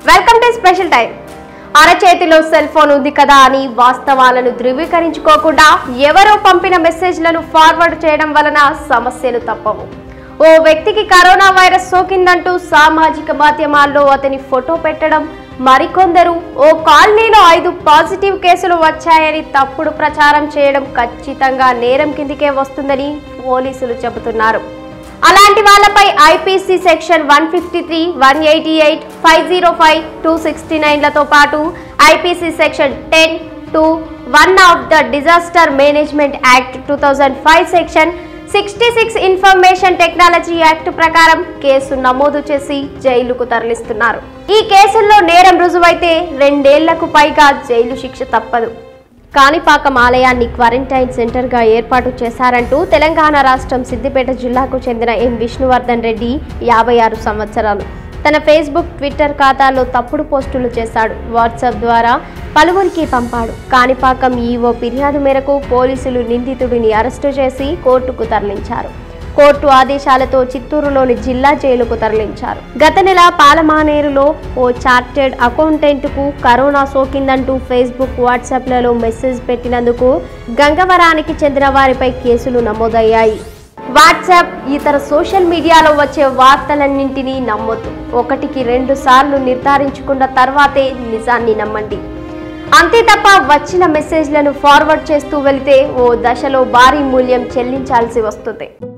welcome to special time అరచేతిలో cell phone ఉంది కదా అని వాస్తవాలను ధృవీకరించుకోకుండా ఎవరో పంపిన మెసేజ్లను ఫార్వర్డ్ చేయడం వలన సమస్యలు తప్పవు ఓ వ్యక్తికి కరోనా వైరస్ సోకిందంటూ సామాజిక మాధ్యమాల్లో అతని ఫోటో పెట్టడం మరికొందరు ఓ కాలనీలో ఐదు పాజిటివ్ కేసులు వచ్చాయని తప్పుడు ప్రచారం చేయడం ఖచ్చితంగా నేరం కిందికే వస్తుందని పోలీసులు చెబుతున్నారు అలాంటి వాళ్ళపై IPC section one fifty three one eighty eight five zero five two sixty నైన్లతో పాటు IPC section ten two one of the disaster management act two thousand five section sixty six information technology act ప్రకారం కేసు నమోదు చేసి జైలుకు తరలిస్తున్నారు ఈ కేసుల్లో నేరం రుజువైతే రెండేళ్లకు పైగా జైలు శిక్ష తప్పదు కాణిపాకం ఆలయాన్ని క్వారంటైన్ సెంటర్గా ఏర్పాటు చేశారంటూ తెలంగాణ రాష్ట్రం సిద్దిపేట జిల్లాకు చెందిన ఎం విష్ణువర్ధన్ రెడ్డి యాభై ఆరు సంవత్సరాలు తన ఫేస్బుక్ ట్విట్టర్ ఖాతాలో తప్పుడు పోస్టులు చేశాడు వాట్సాప్ ద్వారా పలువురికి పంపాడు కాణిపాకం ఈవో ఫిర్యాదు మేరకు పోలీసులు నిందితుడిని అరెస్టు చేసి కోర్టుకు తరలించారు కోర్టు ఆదేశాలతో చిత్తూరులోని జిల్లా జైలుకు తరలించారు గత నెల పాలమానేరులో ఓ చార్టెడ్ అకౌంటెంట్కు కరోనా సోకిందంటూ ఫేస్బుక్ వాట్సాప్లలో మెసేజ్ పెట్టినందుకు గంగవరానికి చెందిన వారిపై కేసులు నమోదయ్యాయి వాట్సాప్ ఇతర సోషల్ మీడియాలో వచ్చే వార్తలన్నింటినీ నమ్మొద్దు ఒకటికి రెండు సార్లు నిర్ధారించుకున్న తర్వాతే నిజాన్ని నమ్మండి అంతే తప్ప వచ్చిన మెసేజ్లను ఫార్వర్డ్ చేస్తూ వెళితే ఓ దశలో భారీ మూల్యం చెల్లించాల్సి వస్తుంది